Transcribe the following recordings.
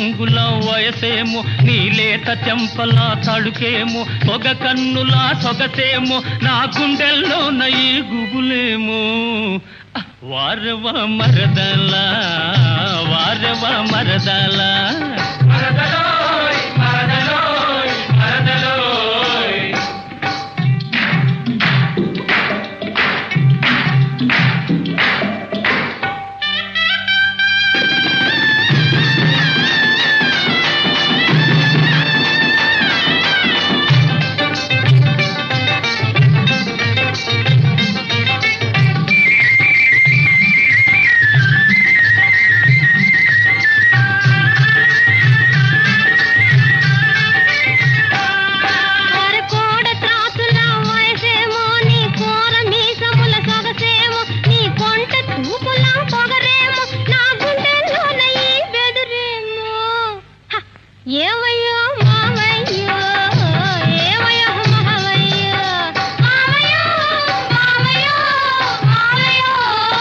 రంగుల వయసేమో నీ లేత చెంపల తడుకేమో పొగ కన్నుల సొగసేమో నా గుండెల్లో నయి గుబులేమో వారవ మరదల వారవ మరదల మరదలోయ్ మరదలోయ్ మరదలోయ్ కోడ త్రాసుల వయసేమో నీ కోర మీసముల సొగసేమో నీ కొంట చూపుల పొగరేమో నా గుండెల్లో నయ్యి బెదురేమో హ! ఏమయ్యో మావయ్యో ఏమయ్యో మావయ్యో మావయ్యో మావయ్యో మావయ్యో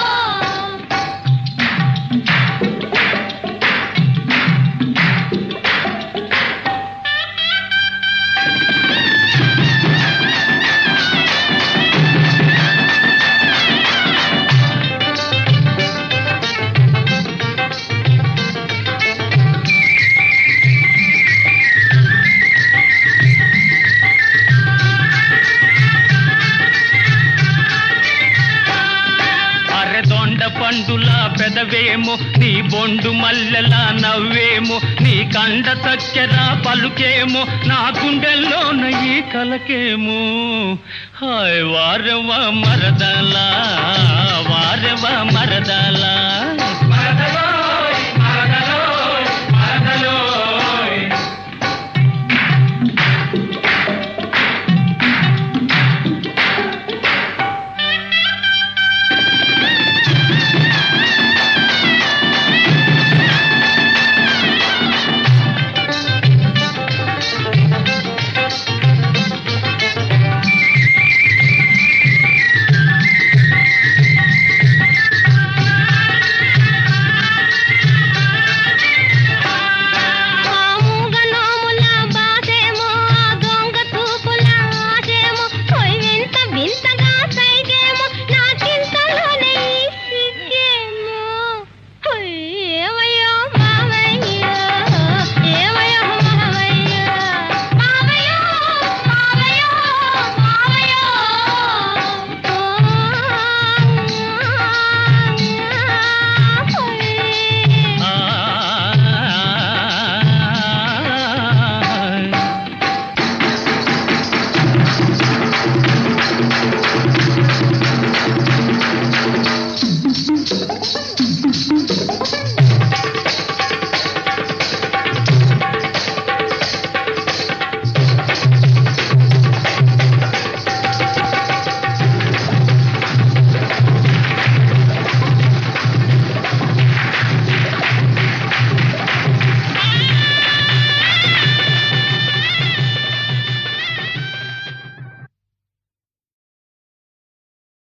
అరెదొండ పండుల పెదవేమో నీ బొండు మల్లెల నవ్వేమో నీ కండ చక్కెర పలుకేమో నా గుండెల్లో నయ్యి కలకేమో హాయ్ వారవ మరదలా